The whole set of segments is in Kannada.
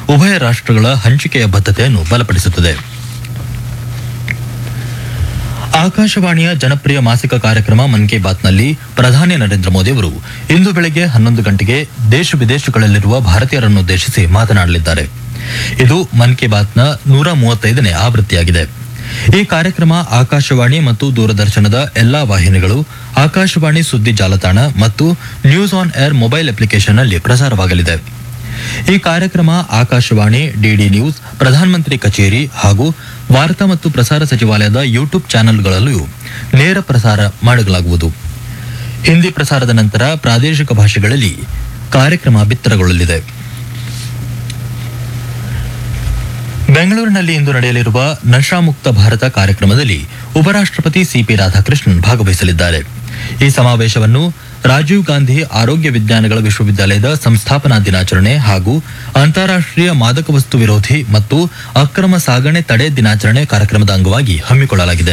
ಉಭಯ ರಾಷ್ಟ್ರಗಳ ಹಂಚಿಕೆಯ ಬದ್ಧತೆಯನ್ನು ಬಲಪಡಿಸುತ್ತದೆ ಆಕಾಶವಾಣಿಯ ಜನಪ್ರಿಯ ಮಾಸಿಕ ಕಾರ್ಯಕ್ರಮ ಮನ್ ಕಿ ಬಾತ್ನಲ್ಲಿ ಪ್ರಧಾನಿ ನರೇಂದ್ರ ಮೋದಿ ಅವರು ಇಂದು ಬೆಳಗ್ಗೆ ಹನ್ನೊಂದು ಗಂಟೆಗೆ ದೇಶ ವಿದೇಶಗಳಲ್ಲಿರುವ ಭಾರತೀಯರನ್ನುದ್ದೇಶಿಸಿ ಮಾತನಾಡಲಿದ್ದಾರೆ ಇದು ಮನ್ ಕಿ ಬಾತ್ನ ನೂರ ಮೂವತ್ತೈದನೇ ಆವೃತ್ತಿಯಾಗಿದೆ ಈ ಕಾರ್ಯಕ್ರಮ ಆಕಾಶವಾಣಿ ಮತ್ತು ದೂರದರ್ಶನದ ಎಲ್ಲಾ ವಾಹಿನಿಗಳು ಆಕಾಶವಾಣಿ ಸುದ್ದಿ ಜಾಲತಾಣ ಮತ್ತು ನ್ಯೂಸ್ ಆನ್ ಏರ್ ಮೊಬೈಲ್ ಅಪ್ಲಿಕೇಶನ್ನಲ್ಲಿ ಪ್ರಸಾರವಾಗಲಿದೆ ಈ ಕಾರ್ಯಕ್ರಮ ಆಕಾಶವಾಣಿ ಡಿಡಿ ನ್ಯೂಸ್ ಪ್ರಧಾನಮಂತ್ರಿ ಕಚೇರಿ ಹಾಗೂ ವಾರ್ತಾ ಮತ್ತು ಪ್ರಸಾರ ಸಚಿವಾಲಯದ ಯೂಟ್ಯೂಬ್ ಚಾನೆಲ್ಗಳಲ್ಲೂ ನೇರ ಪ್ರಸಾರ ಮಾಡಲಾಗುವುದು ಹಿಂದಿ ಪ್ರಸಾರದ ನಂತರ ಪ್ರಾದೇಶಿಕ ಭಾಷೆಗಳಲ್ಲಿ ಕಾರ್ಯಕ್ರಮ ಬಿತ್ತರಗೊಳ್ಳಲಿದೆ ಬೆಂಗಳೂರಿನಲ್ಲಿ ಇಂದು ನಡೆಯಲಿರುವ ನಶಾಮುಕ್ತ ಭಾರತ ಕಾರ್ಯಕ್ರಮದಲ್ಲಿ ಉಪರಾಷ್ಟ್ರಪತಿ ಸಿಪಿ ರಾಧಾಕೃಷ್ಣನ್ ಭಾಗವಹಿಸಲಿದ್ದಾರೆ ಈ ಸಮಾವೇಶವನ್ನು ರಾಜೀವ್ ಗಾಂಧಿ ಆರೋಗ್ಯ ವಿಜ್ಞಾನಗಳ ವಿಶ್ವವಿದ್ಯಾಲಯದ ಸಂಸ್ಥಾಪನಾ ದಿನಾಚರಣೆ ಹಾಗೂ ಅಂತಾರಾಷ್ಟ್ರೀಯ ಮಾದಕ ವಸ್ತು ವಿರೋಧಿ ಮತ್ತು ಅಕ್ರಮ ಸಾಗಣೆ ತಡೆ ದಿನಾಚರಣೆ ಕಾರ್ಯಕ್ರಮದ ಅಂಗವಾಗಿ ಹಮ್ಮಿಕೊಳ್ಳಲಾಗಿದೆ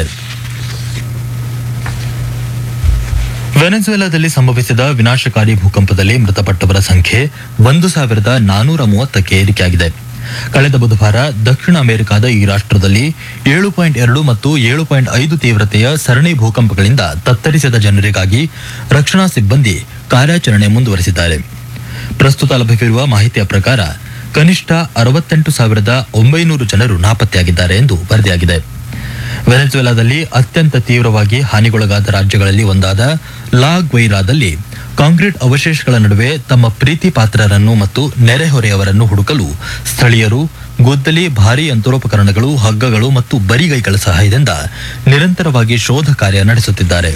ವೆನೆಜುವೆಲಾದಲ್ಲಿ ಸಂಭವಿಸಿದ ವಿನಾಶಕಾರಿ ಭೂಕಂಪದಲ್ಲಿ ಮೃತಪಟ್ಟವರ ಸಂಖ್ಯೆ ಒಂದು ಸಾವಿರದ ನಾನೂರ ಮೂವತ್ತಕ್ಕೆ ಏರಿಕೆಯಾಗಿದೆ ಕಳೆದ ಬುಧವಾರ ದಕ್ಷಿಣ ಅಮೆರಿಕದ ಈ ರಾಷ್ಟ್ರದಲ್ಲಿ ಏಳು ಪಾಯಿಂಟ್ ಎರಡು ಮತ್ತು ಏಳು ಪಾಯಿಂಟ್ ಐದು ತೀವ್ರತೆಯ ಸರಣಿ ಭೂಕಂಪಗಳಿಂದ ತತ್ತರಿಸಿದ ಜನರಿಗಾಗಿ ರಕ್ಷಣಾ ಸಿಬ್ಬಂದಿ ಕಾರ್ಯಾಚರಣೆ ಮುಂದುವರೆಸಿದ್ದಾರೆ ಪ್ರಸ್ತುತ ಲಭ್ಯವಿರುವ ಮಾಹಿತಿಯ ಪ್ರಕಾರ ಕನಿಷ್ಠ ಅರವತ್ತೆಂಟು ಸಾವಿರದ ಒಂಬೈನೂರು ಜನರು ನಾಪತ್ತೆಯಾಗಿದ್ದಾರೆ ಎಂದು ವರದಿಯಾಗಿದೆ ವೆನೆಜುವೆಲಾದಲ್ಲಿ ಅತ್ಯಂತ ತೀವ್ರವಾಗಿ ಹಾನಿಗೊಳಗಾದ ರಾಜ್ಯಗಳಲ್ಲಿ ಒಂದಾದ ಲಾ ಗ್ವೈರಾದಲ್ಲಿ ಕಾಂಕ್ರೀಟ್ ಅವಶೇಷಗಳ ನಡುವೆ ತಮ್ಮ ಪ್ರೀತಿ ಪಾತ್ರರನ್ನು ಮತ್ತು ನೆರೆಹೊರೆಯವರನ್ನು ಹುಡುಕಲು ಸ್ಥಳೀಯರು ಗುದ್ದಲಿ ಭಾರೀ ಯಂತ್ರೋಪಕರಣಗಳು ಹಗ್ಗಗಳು ಮತ್ತು ಬರಿಗೈಗಳ ಸಹಾಯದಿಂದ ನಿರಂತರವಾಗಿ ಶೋಧ ಕಾರ್ಯ ನಡೆಸುತ್ತಿದ್ದಾರೆ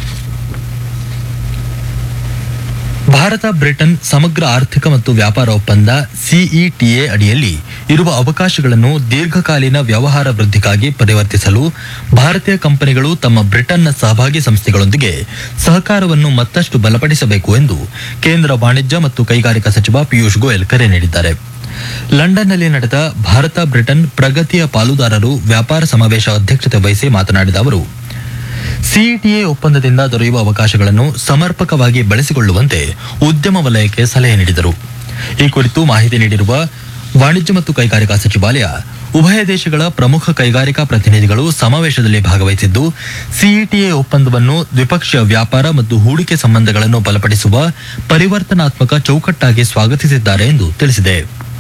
ಭಾರತ ಬ್ರಿಟನ್ ಸಮಗ್ರ ಆರ್ಥಿಕ ಮತ್ತು ವ್ಯಾಪಾರ ಒಪ್ಪಂದ ಸಿಇಟಿಎ ಅಡಿಯಲ್ಲಿ ಇರುವ ಅವಕಾಶಗಳನ್ನು ದೀರ್ಘಕಾಲೀನ ವ್ಯವಹಾರ ವೃದ್ಧಿಗಾಗಿ ಪರಿವರ್ತಿಸಲು ಭಾರತೀಯ ಕಂಪನಿಗಳು ತಮ್ಮ ಬ್ರಿಟನ್ನ ಸಹಭಾಗಿ ಸಂಸ್ಥೆಗಳೊಂದಿಗೆ ಸಹಕಾರವನ್ನು ಮತ್ತಷ್ಟು ಬಲಪಡಿಸಬೇಕು ಎಂದು ಕೇಂದ್ರ ವಾಣಿಜ್ಯ ಮತ್ತು ಕೈಗಾರಿಕಾ ಸಚಿವ ಪಿಯೂಷ್ ಗೋಯಲ್ ಕರೆ ನೀಡಿದ್ದಾರೆ ಲಂಡನ್ನಲ್ಲಿ ನಡೆದ ಭಾರತ ಬ್ರಿಟನ್ ಪ್ರಗತಿಯ ಪಾಲುದಾರರು ವ್ಯಾಪಾರ ಸಮಾವೇಶ ಅಧ್ಯಕ್ಷತೆ ವಹಿಸಿ ಮಾತನಾಡಿದ ಅವರು ಸಿಇಟಿಎ ಒಪ್ಪಂದದಿಂದ ದೊರೆಯುವ ಅವಕಾಶಗಳನ್ನು ಸಮರ್ಪಕವಾಗಿ ಬಳಸಿಕೊಳ್ಳುವಂತೆ ಉದ್ಯಮ ವಲಯಕ್ಕೆ ಸಲಹೆ ನೀಡಿದರು ಈ ಕುರಿತು ಮಾಹಿತಿ ನೀಡಿರುವ ವಾಣಿಜ್ಯ ಮತ್ತು ಕೈಗಾರಿಕಾ ಸಚಿವಾಲಯ ಉಭಯ ದೇಶಗಳ ಪ್ರಮುಖ ಕೈಗಾರಿಕಾ ಪ್ರತಿನಿಧಿಗಳು ಸಮಾವೇಶದಲ್ಲಿ ಭಾಗವಹಿಸಿದ್ದು ಸಿಇಟಿಎ ಒಪ್ಪಂದವನ್ನು ದ್ವಿಪಕ್ಷೀಯ ವ್ಯಾಪಾರ ಮತ್ತು ಹೂಡಿಕೆ ಸಂಬಂಧಗಳನ್ನು ಬಲಪಡಿಸುವ ಪರಿವರ್ತನಾತ್ಮಕ ಚೌಕಟ್ಟಾಗಿ ಸ್ವಾಗತಿಸಿದ್ದಾರೆ ಎಂದು ತಿಳಿಸಿದೆ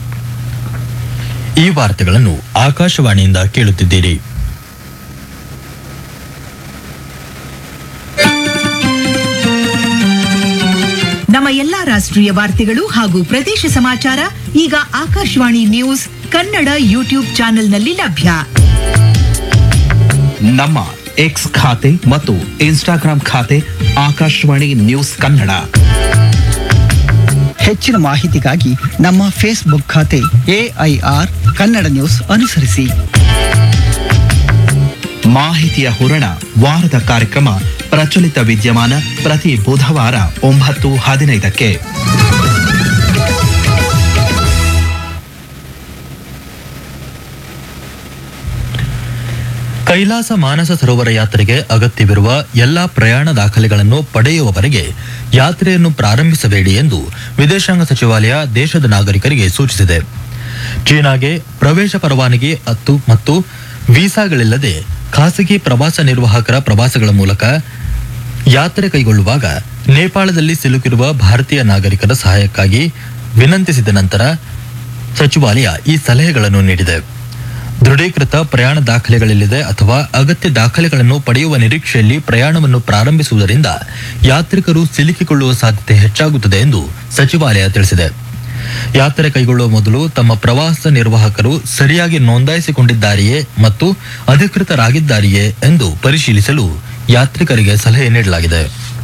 ಈ ವಾರ್ತೆಗಳನ್ನು ಆಕಾಶವಾಣಿಯಿಂದ ಕೇಳುತ್ತಿದ್ದೀರಿ ನಮ್ಮ ಎಲ್ಲಾ ರಾಷ್ಟ್ರೀಯ ವಾರ್ತೆಗಳು ಹಾಗೂ ಪ್ರದೇಶ ಸಮಾಚಾರ ಈಗ ಆಕಾಶವಾಣಿ ನ್ಯೂಸ್ ಕನ್ನಡ ಯೂಟ್ಯೂಬ್ ಚಾನೆಲ್ನಲ್ಲಿ ಲಭ್ಯ ನಮ್ಮ ಎಕ್ಸ್ ಖಾತೆ ಮತ್ತು ಇನ್ಸ್ಟಾಗ್ರಾಂ ಖಾತೆ ಆಕಾಶವಾಣಿ ನ್ಯೂಸ್ ಕನ್ನಡ ಹೆಚ್ಚಿನ ಮಾಹಿತಿಗಾಗಿ ನಮ್ಮ ಫೇಸ್ಬುಕ್ ಖಾತೆ ಎಐಆರ್ ಕನ್ನಡ ನ್ಯೂಸ್ ಅನುಸರಿಸಿ ಮಾಹಿತಿಯ ಹೂರಣ ವಾರದ ಕಾರ್ಯಕ್ರಮ ಪ್ರಚಲಿತ ವಿದ್ಯಮಾನ ಪ್ರತಿ ಬುಧವಾರ ಒಂಬತ್ತು ಹದಿನೈದಕ್ಕೆ ಕೈಲಾಸ ಮಾನಸ ಸರೋವರ ಯಾತ್ರೆಗೆ ಅಗತ್ಯವಿರುವ ಎಲ್ಲಾ ಪ್ರಯಾಣ ದಾಖಲೆಗಳನ್ನು ಪಡೆಯುವವರೆಗೆ ಯಾತ್ರೆಯನ್ನು ಪ್ರಾರಂಭಿಸಬೇಡಿ ಎಂದು ವಿದೇಶಾಂಗ ಸಚಿವಾಲಯ ದೇಶದ ನಾಗರಿಕರಿಗೆ ಸೂಚಿಸಿದೆ ಚೀನಾಗೆ ಪ್ರವೇಶ ಪರವಾನಗಿ ಹತ್ತು ಮತ್ತು ವೀಸಾಗಳಿಲ್ಲದೆ ಖಾಸಗಿ ಪ್ರವಾಸ ನಿರ್ವಾಹಕರ ಪ್ರವಾಸಗಳ ಮೂಲಕ ಯಾತ್ರೆ ಕೈಗೊಳ್ಳುವಾಗ ನೇಪಾಳದಲ್ಲಿ ಸಿಲುಕಿರುವ ಭಾರತೀಯ ನಾಗರಿಕರ ಸಹಾಯಕ್ಕಾಗಿ ವಿನಂತಿಸಿದ ನಂತರ ಸಚಿವಾಲಯ ಈ ಸಲಹೆಗಳನ್ನು ನೀಡಿದೆ ದೃಢೀಕೃತ ಪ್ರಯಾಣ ದಾಖಲೆಗಳಿಲ್ಲದೆ ಅಥವಾ ಅಗತ್ಯ ದಾಖಲೆಗಳನ್ನು ಪಡೆಯುವ ನಿರೀಕ್ಷೆಯಲ್ಲಿ ಪ್ರಯಾಣವನ್ನು ಪ್ರಾರಂಭಿಸುವುದರಿಂದ ಯಾತ್ರಿಕರು ಸಿಲುಕಿಕೊಳ್ಳುವ ಸಾಧ್ಯತೆ ಹೆಚ್ಚಾಗುತ್ತದೆ ಎಂದು ಸಚಿವಾಲಯ ತಿಳಿಸಿದೆ ಯಾತ್ರೆ ಕೈಗೊಳ್ಳುವ ಮೊದಲು ತಮ್ಮ ಪ್ರವಾಸ ನಿರ್ವಾಹಕರು ಸರಿಯಾಗಿ ನೋಂದಾಯಿಸಿಕೊಂಡಿದ್ದಾರೆಯೇ ಮತ್ತು ಅಧಿಕೃತರಾಗಿದ್ದಾರೆಯೇ ಎಂದು ಪರಿಶೀಲಿಸಲು ಯಾತ್ರಿಕರಿಗೆ ಸಲಹೆ ನೀಡಲಾಗಿದೆ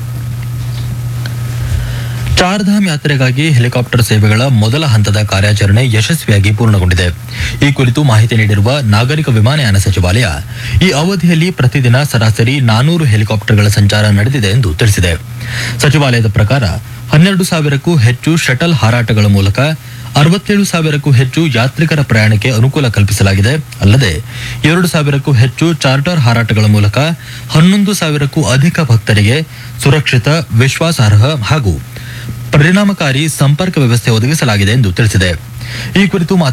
ಚಾರ್ಧಾಮ್ ಯಾತ್ರೆಗಾಗಿ ಹೆಲಿಕಾಪ್ಟರ್ ಸೇವೆಗಳ ಮೊದಲ ಹಂತದ ಕಾರ್ಯಾಚರಣೆ ಯಶಸ್ವಿಯಾಗಿ ಪೂರ್ಣಗೊಂಡಿದೆ ಈ ಕುರಿತು ಮಾಹಿತಿ ನೀಡಿರುವ ನಾಗರಿಕ ವಿಮಾನಯಾನ ಸಚಿವಾಲಯ ಈ ಅವಧಿಯಲ್ಲಿ ಪ್ರತಿದಿನ ಸರಾಸರಿ ನಾನೂರು ಹೆಲಿಕಾಪ್ಟರ್ಗಳ ಸಂಚಾರ ನಡೆದಿದೆ ಎಂದು ತಿಳಿಸಿದೆ ಸಚಿವಾಲಯದ ಪ್ರಕಾರ ಹನ್ನೆರಡು ಸಾವಿರಕ್ಕೂ ಹೆಚ್ಚು ಶಟಲ್ ಹಾರಾಟಗಳ ಮೂಲಕ ಅರವತ್ತೇಳು ಸಾವಿರಕ್ಕೂ ಹೆಚ್ಚು ಯಾತ್ರಿಕರ ಪ್ರಯಾಣಕ್ಕೆ ಅನುಕೂಲ ಕಲ್ಪಿಸಲಾಗಿದೆ ಅಲ್ಲದೆ ಎರಡು ಸಾವಿರಕ್ಕೂ ಹೆಚ್ಚು ಚಾರ್ಟರ್ ಹಾರಾಟಗಳ ಮೂಲಕ ಹನ್ನೊಂದು ಸಾವಿರಕ್ಕೂ ಅಧಿಕ ಭಕ್ತರಿಗೆ ಸುರಕ್ಷಿತ ವಿಶ್ವಾಸಾರ್ಹ ಹಾಗೂ ಪರಿಣಾಮಕಾರಿ ಸಂಪರ್ಕ ವ್ಯವಸ್ಥೆ ಒದಗಿಸಲಾಗಿದೆ ಎಂದು ತಿಳಿಸಿದೆ ಈ ಕುರಿತು